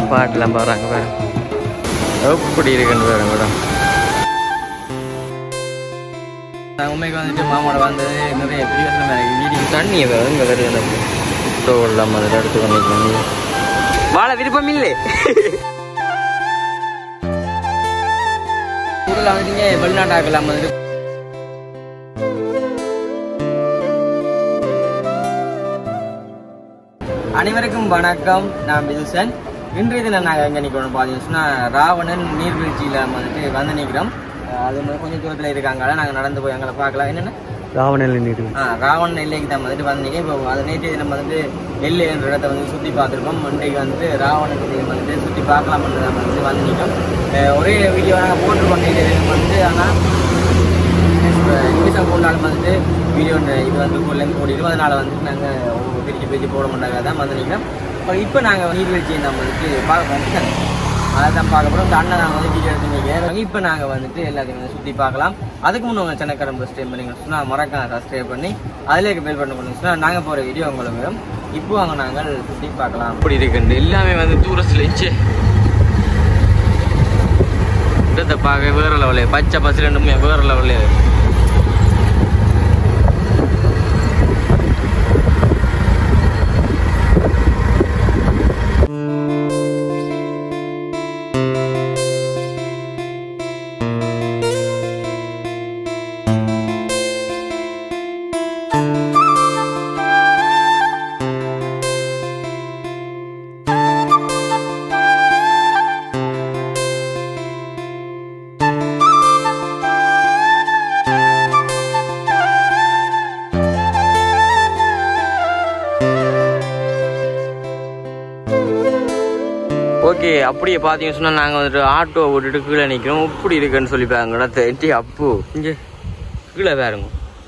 பாட்டுலாம் பாடுறாங்க பாருங்க எப்படி இருக்குன்னு பாருங்க மேடம் நான் உண்மைக்கு வந்துட்டு மாமாவோட வந்தது நிறைய பிரியோசனம் எனக்கு வீடியோ தண்ணி வேறு இங்கே வருது எனக்கு ஃபோட்டோ இல்லாமல் அதில் எடுத்து பண்ணிக்கணும் வாழ விருப்பம் இல்லை ஊரில் வந்துட்டீங்க வெளிநாட்டாக்கலாம் வந்துட்டு அனைவருக்கும் வணக்கம் நான் விதுசன் இன்றைய தினம் நாங்கள் எங்கே நிற்கிறோம் பார்த்தீங்கன்னா ராவணன் நீர்வீழ்ச்சியில் வந்துட்டு வந்து நிற்கிறோம் அஹ் அது வந்து கொஞ்சம் தூரத்தில் இருக்காங்க நாங்கள் நடந்து போய் அங்கே பார்க்கலாம் என்னென்ன ராவணல் நீர் ஆ ராவணன் எல்லைக்கு தான் வந்துட்டு வந்து நிற்க இப்போ அது நேற்று தினம் வந்துட்டு எல்லை என்ற இடத்த வந்து சுற்றி பார்த்துருக்கோம் இன்றைக்கு வந்துட்டு ராவணன் எல்லையை வந்துட்டு சுற்றி பார்க்கலாம்ன்றது நம்ம வந்துட்டு வந்து நிற்கும் அஹ் ஒரே வீடியோ நாங்கள் போட்டிருக்கோம் நேற்று தினம் வந்து ஆனால் இங்கிலீஷாக போட்டாலும் வந்துட்டு வீடியோ இது வந்து லெங்க் ஓடிடும் அதனால வந்துட்டு நாங்கள் பிரிச்சு பிரிச்சு போட மாட்டாங்க தான் வந்து நிற்கிறோம் இப்போ இப்போ நாங்கள் நீர்வீழ்ச்சியை நம்ம வந்துட்டு பார்க்க போகிறோம் அதை தான் பார்க்க போகிறோம் இந்த அண்ணன் நாங்கள் வந்து வீடியோ எடுத்து நிற்கிறோம் இப்போ நாங்கள் வந்துட்டு எல்லாத்தையும் வந்து சுற்றி பார்க்கலாம் அதுக்கு முன்னே உங்கள் சென்னக்கரம் சப்ஸ்கிரைப் பண்ணிங்க சொன்னால் மறக்காம சப்ஸ்கிரைப் பண்ணி அதிலே பெல் பண்ண பண்ணி சொன்னால் நாங்கள் போகிற வீடியோ உங்களுக்கு வரும் இப்போ அங்கே நாங்கள் சுற்றி பார்க்கலாம் அப்படி இருக்குண்டு எல்லாமே வந்து டூரிஸ்டில் இச்சு இடத்தை பார்க்க வேற லெவலு பச்சை பசு ரெண்டுமே வேற லெவலு ஓகே அப்படியே பார்த்தீங்கன்னு சொன்னால் நாங்கள் வந்துட்டு ஆட்டோ விட்டுட்டு கீழே நிற்கிறோம் இப்படி இருக்குன்னு சொல்லி பாருங்கடா தேட்டி அப்பு இங்கே கீழே பாருங்க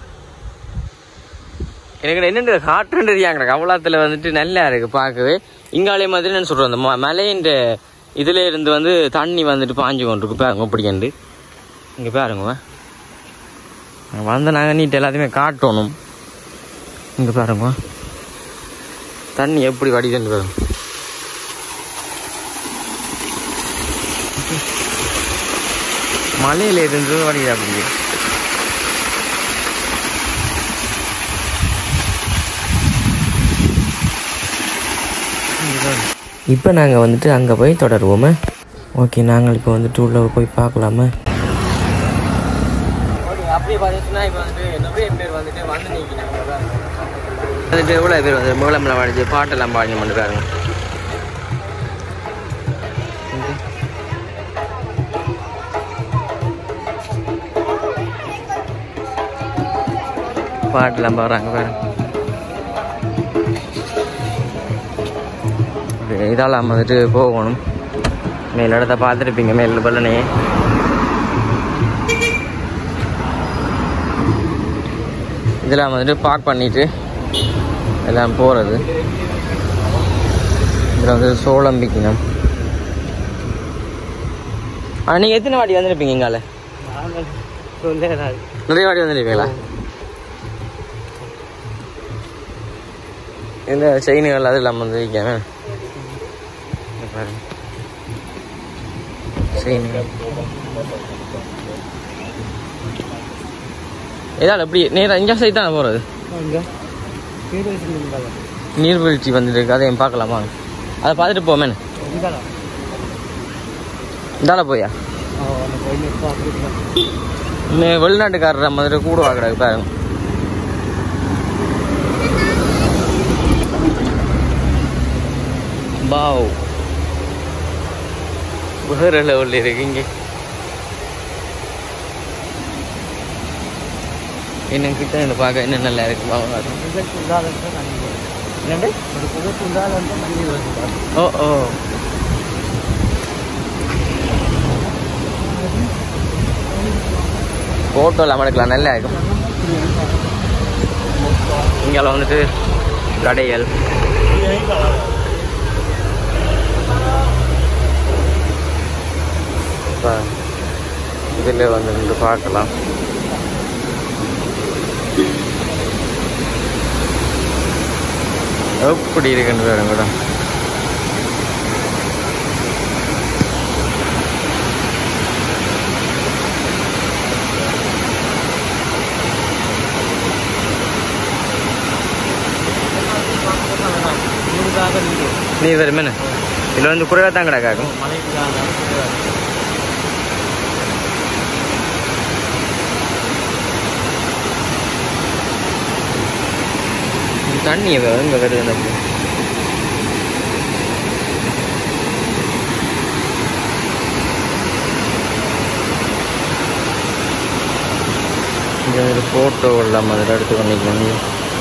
எனக்கு என்னென்ன காட்டுன்னு தெரியாங்க கவலாத்தில் வந்துட்டு நல்லா இருக்கு பார்க்கவே இங்காலே மாதிரி நான் சொல்கிறேன் அந்த ம மலையின் இதில் இருந்து வந்து தண்ணி வந்துட்டு பாஞ்சு கொண்டு இருக்கு பாருங்க அப்படிக்கண்டு இங்கே பாருங்க வந்து நாங்கள் நீட்டு எல்லாத்தையுமே காட்டணும் இங்கே பாருங்க தண்ணி எப்படி வடிதுன்னு பாருங்க மலையில இருந்து வடிதா அப்படி இப்போ நாங்கள் வந்துட்டு அங்கே போய் தொடருவோமே ஓகே நாங்கள் இப்போ வந்துட்டு உள்ளே போய் பார்க்கலாமா ஓகே அப்படியே பார்த்தீங்கன்னா இப்போ வந்துட்டு நிறைய பேர் வந்துட்டு வந்து நிற்கிறாங்க வந்துட்டு எவ்வளோ பேர் வந்து முகலம்லாம் பாடிச்சு பாட்டெல்லாம் பாடி பண்ணி பாருங்க பாட்டெல்லாம் பாடுறாங்க பாருங்க இதெல்லாம் வந்துட்டு போகணும் மேல் இடத்த பார்த்துருப்பீங்க மேல் பல்லனையே இதெல்லாம் வந்துட்டு பார்க் பண்ணிட்டு எல்லாம் போகிறது இதில் வந்து சோளம் விற்கணும் ஆ நீங்கள் எத்தனை வாட்டி வந்திருப்பீங்க இங்கால நிறைய வாட்டி வந்திருப்பீங்களா இந்த செயின்கள் அது இல்லாமல் வந்து வைக்காம பாருங்க செயின்கள் இதால் எப்படி நேராக இங்கே சைட் தானே போகிறது நீர்வீழ்ச்சி வந்துருக்கு அதையும் பார்க்கலாமா அதை பார்த்துட்டு போமேன் இந்தால போயா இன்னும் வெளிநாட்டுக்காரர் மாதிரி கூட வாக்குறாங்க பாருங்க பாவ் வேற லெவலில் இருக்கு இங்கே என்ன கிட்ட என்ன பார்க்க என்ன நல்லா இருக்கு பாவம் என்னண்டு ஓ ஓ ஃபோட்டோலாம் எடுக்கலாம் நல்லா இருக்கும் இங்கே வந்துட்டு கடைகள் இப்போ இதில் வந்து நின்று பார்க்கலாம் எப்படி இருக்குன்னு வேறு கூட நீ வருமே இதில் வந்து குறைவாக தான் கிடக்காக்கும் மலைக்கு தான் தண்ணி இங்கே வருது எனக்கு இங்கே ஒரு ஃபோட்டோ இல்லாமல் அதில் எடுத்து பண்ணிக்கணும்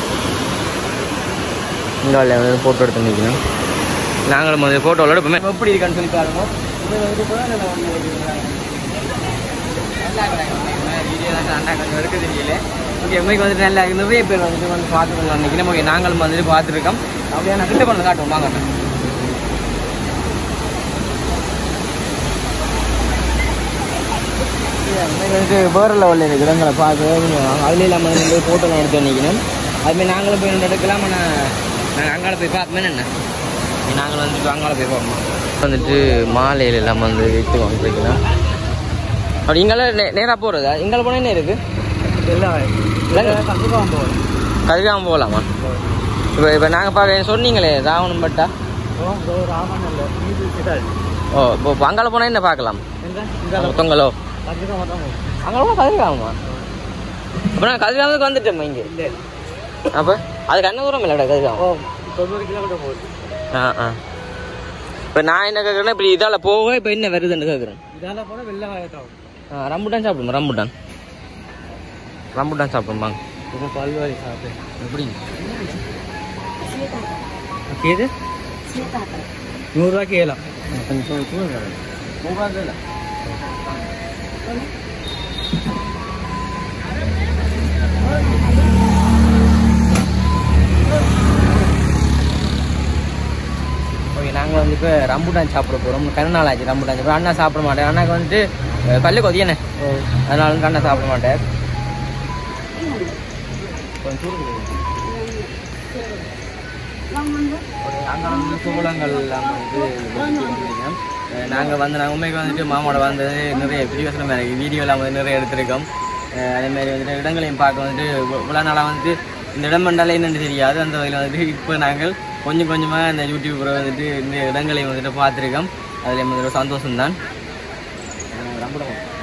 இங்கே வந்து ஃபோட்டோ எடுத்து நிற்கணும் நாங்களும் வந்து ஃபோட்டோவில் எடுப்போமே எப்படி இருக்கான்னு சொல்லி பாருங்க இது வந்து கூட நம்ம வீடியோ தான் அண்ணா கொஞ்சம் எடுக்க தெரியல ஓகே எம்மைக்கு வந்துட்டு நல்லா நிறைய பேர் வந்துட்டு வந்து பார்த்துருக்கோம் அன்றைக்கி ஓகே நாங்களும் வந்துட்டு பார்த்துருக்கோம் அப்படியே நான் கிட்ட பண்ண காட்டுவோம் வாங்க வந்துட்டு வேறு லெவலில் இருக்குது இடங்களை பார்த்து அதுலேயும் இல்லாமல் வந்து ஃபோட்டோலாம் எடுத்து நிற்கணும் அதுமாதிரி நாங்களும் போய் எடுக்கலாம் ஆனால் நாங்கள் அங்கால போய் பார்ப்போமே என்ன நாங்கள் வந்துட்டு அங்கால போய் பார்ப்போம் வந்துட்டு மாலையில் எல்லாம் வந்து விற்று வந்துருக்கலாம் அப்படி இங்கால நே நேராக போகிறதா இங்கால போனால் என்ன இருக்குது இல்லைங்க கண்டிப்பாக போகும் கதிராம போகலாமா இப்போ இப்போ நாங்கள் பார்க்க சொன்னீங்களே ராவணம் பட்டா ராமன் இல்லை நீதி கிடால் ஓ இப்போ இப்போ அங்கால போனால் என்ன பார்க்கலாம் எங்க தொங்கலோ கண்டிப்பாக மட்டும் போகும் அங்கே போனால் கதிராமமா அப்போ நான் கதிராமத்துக்கு வந்துட்டோம்மா இங்கே இல்லை அப்போ அதுக்கு என்ன தூரம் இல்லைடா கதிராமம் ஓ தொண்ணூறு கிலோமீட்டர் போகுது ஆ ஆ இப்போ நான் என்ன கேட்குறேன்னா இப்படி இதால் போக இப்போ என்ன வருதுன்னு கேட்குறேன் இதால போனால் வெள்ளை வாயத்தாகும் ஆ ரம்புட்டான் சாப்பிடுமா ரம்புட்டான் ரம்புட்டான் சாப்பிடுமாங்க இப்போ பல்வாரி சாப்பிட்டு எப்படி ஏது நூறுரூவாய்க்கு ஏலம் ஓகே நாங்கள் வந்து இப்போ ரம்புட்டான் சாப்பிட போகிறோம் கண்ண நாள் ஆச்சு ரம்புட்டான் சாப்பிட அண்ணா சாப்பிட மாட்டேன் அண்ணாக்கு வந்துட்டு அஹ், பல்லு கொதியண்ணே அதனால வந்து அண்ணா சாப்பிட மாட்டேன் கொஞ்சம் சூடு கொடுங்க. அங்கே வந்து சோளங்கள் எல்லாம் வந்து நாங்கள் வந்து நாங்கள் உண்மைக்கு வந்துட்டு மாமாவோட வந்தது நிறைய பிரிவசனம் எனக்கு வீடியோலாம் வந்து நிறைய எடுத்திருக்கோம் அஹ் அதே மாதிரி வந்துட்டு இடங்களையும் பார்க்க வந்துட்டு இவ்வ- இவ்வளோ நாளாக வந்துட்டு இந்த இடம் பண்ணாலே என்னன்னு தெரியாது அந்த வகையில் வந்துட்டு இப்போ நாங்கள் கொஞ்சம் கொஞ்சமாக இந்த யூடியூப்பில் வந்துட்டு இந்த இடங்களையும் வந்துட்டு பார்த்துருக்கோம் அதில் வந்து ஒரு சந்தோஷம்தான் ரொம்ப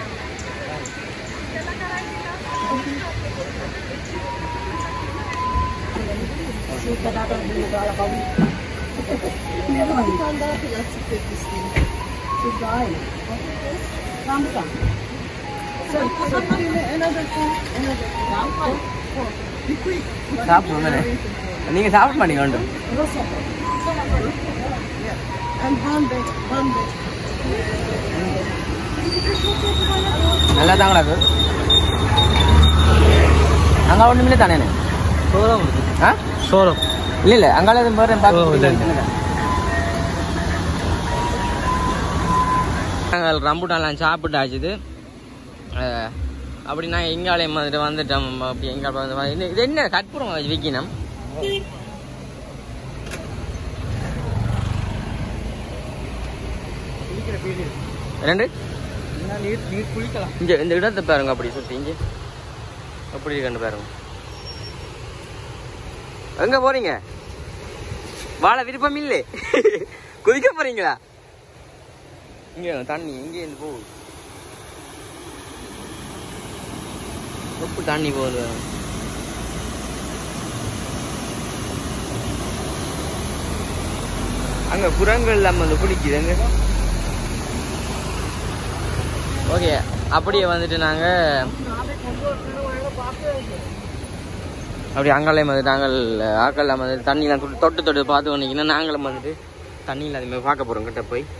சாப்பிடுவோம் நீங்கள் சாப்பிட மாட்டீங்க ஒன்று நல்லா தாங்களா அது அங்கே ஒன்றுமே தானே சோளம் ஆ சோளம் இல்லை இல்லை அங்கால இது மாதிரி ஓ, இல்ல, இல்ல. நாங்கள் ரம்புட்டான்லாம் சாப்பிட்டாச்சுது அஹ், அப்படி நாங்கள் இங்காலயம் வந்துட்டு வந்துட்டோம் அப்படி எங்கே வந்து வா- இது இது என்ன கற்பூரம் வச்சு விற்கணும் ரெண்டு நீர் நீர் குளிக்கலாம் இங்கே இந்த இடத்தை பாருங்க அப்படி சுற்றி இங்கே அப்படி கண்டு பாருங்க எங்க போறீங்க வாழ விருப்பம் இல்லை குதிக்க போறீங்களா இங்க தண்ணி இங்கே இருந்து போகுது உப்பு தண்ணி போகுது அங்க புறங்கள் இல்லாம வந்து குளிக்குது அங்க ஓகே அப்படியே வந்துட்டு நாங்க அப்படி அங்காலையும் வந்து நாங்கள் ஆக்கெல்லாம் வந்து தண்ணியெலாம் தொட்டு தொட்டு தொட்டு பார்த்து வந்தீங்கன்னா நாங்களும் வந்துட்டு தண்ணியில் அதுமாதிரி பார்க்க போகிறோம் கிட்ட போய்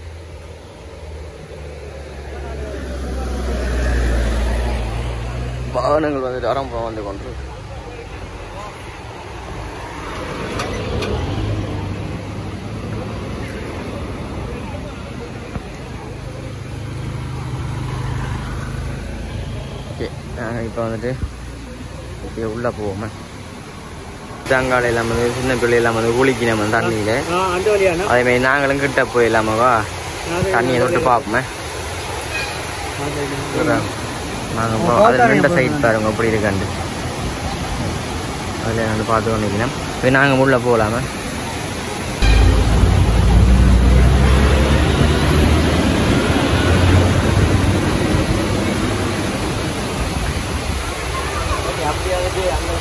வாகனங்கள் வந்துட்டு ஆரம்பம் வந்து கொண்டு ஓகே நாங்கள் இப்போ வந்துட்டு அப்படியே உள்ளே போவோமே தேங்காய் எல்லாம் வந்து சின்ன பிள்ளை எல்லாம் வந்து குளிக்கி நம்ம தண்ணியில் ஆ அந்த வழியாண்ணா அதேமாதிரி நாங்களும் கிட்ட போயிடலாமாவா தண்ணியை தொட்டு பார்ப்போமே நாங்கள் போ அதில் ரெண்டு சைட் பாருங்க அப்படி இருக்காண்டு அதில் வந்து பார்த்து கொண்டிருக்கணும் இப்போ நாங்கள் உள்ளே போகலாமே அப்படியே வந்துட்டு அங்கே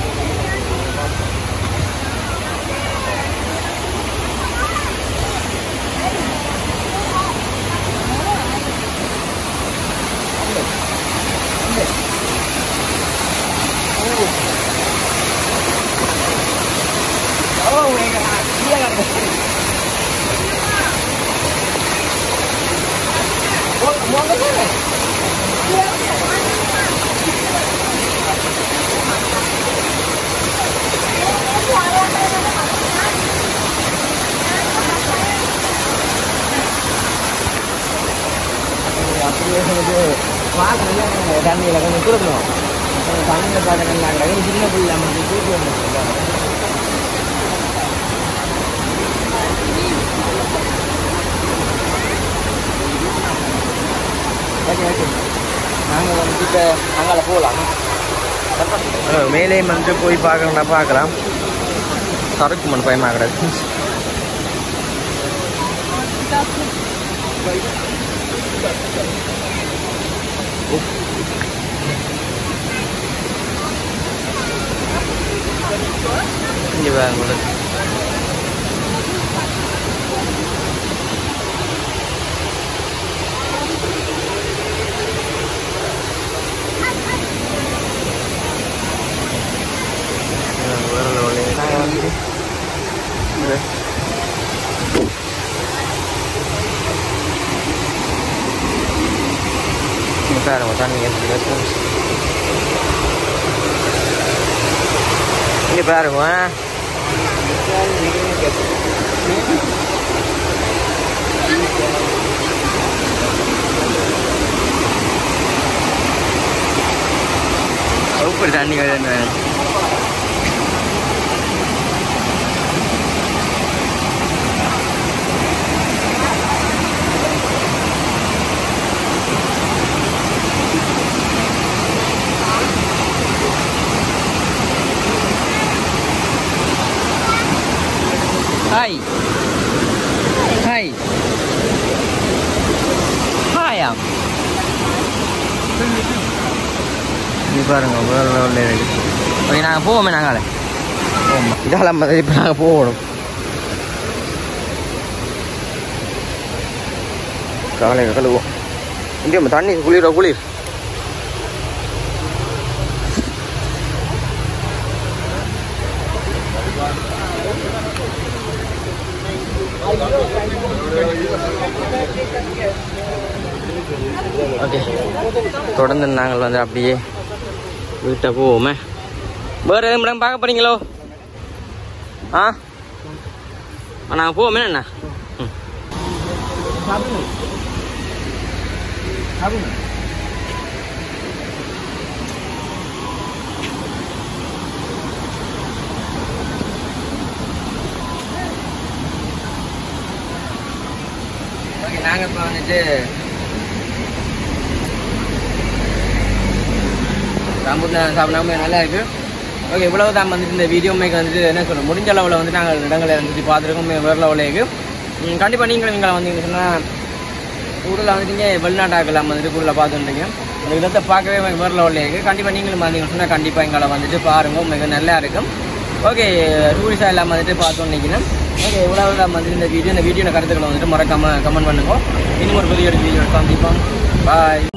Oh my god, dia nggak ada. Oh, mau ke mana? அப்படியே வந்து பார்க்கணும் தண்ணியில் கொஞ்சம் கொடுக்கணும் தண்ணியில் பார்க்கணும் சின்ன பிள்ளை நம்ம தூக்கி வந்து ஓகே ஓகே நாங்கள் வந்து இப்போ அங்கால போகலாம் மேலே வந்து போய் பார்க்கணும்னா பார்க்கலாம் சரக்கு மண் பயமாக கிடக்கு இங்கே பாருங்க நாங்கள் வந்து இந்த இங்க பாருங்க தண்ணி எப்படி இருக்கு இங்க பாருங்க உப்பு தண்ணி வேணும் ஹாய் ஹாய் ஹாயா நீ பாருங்க வேறு லெவலில் இருக்கு ஓகே நாங்கள் போவோமே நாங்கள் போவோம் இதெல்லாம் பார்த்து இப்போ நாங்கள் போகணும் காலையில் கழுவோம் இங்கே தண்ணி குளிர குளிர் ஓகே தொடர்ந்து நாங்கள் வந்து அப்படியே வீட்டை போவோமே வேறு எதுவும் இடம் பார்க்க போறீங்களோ ஆ நாங்கள் போவோமே என்ன ம் ஓகே நாங்கள் இப்போ வந்துட்டு ராம்பூர் சாப்பிடாம நல்லா இருக்கு ஓகே இவ்வளவு தான் வந்துட்டு இந்த வீடியோ மேக் வந்துட்டு என்ன சொல்ல முடிஞ்ச அளவில் வந்து நாங்கள் இடங்களை வந்துட்டு பார்த்துருக்கோம் வேறு லெவலில் இருக்கு கண்டிப்பாக நீங்களும் நீங்களை வந்தீங்க சொன்னால் ஊரில் வந்துட்டீங்க வெளிநாட்டாக்கெல்லாம் வந்துட்டு ஊரில் பார்த்துருந்தீங்க அந்த விதத்தை பார்க்கவே எனக்கு வேறு லெவலில் இருக்குது கண்டிப்பாக நீங்களும் வந்தீங்க சொன்னால் கண்டிப்பாக எங்களை வந்துட்டு பாருங்க மிக நல்லா இருக்கும் ஓகே டூரிஸ்டாக எல்லாம் வந்துட்டு பார்த்தோம் நினைக்கிறேன் ஓகே இவ்வளவு தான் வந்துட்டு இந்த வீடியோ இந்த வீடியோ கருத்துக்களை வந்துட்டு மறக்காமல் கமெண்ட் பண்ணுங்க இன்னும் ஒரு புதிய வீடியோ சந்திப்போம் பாய்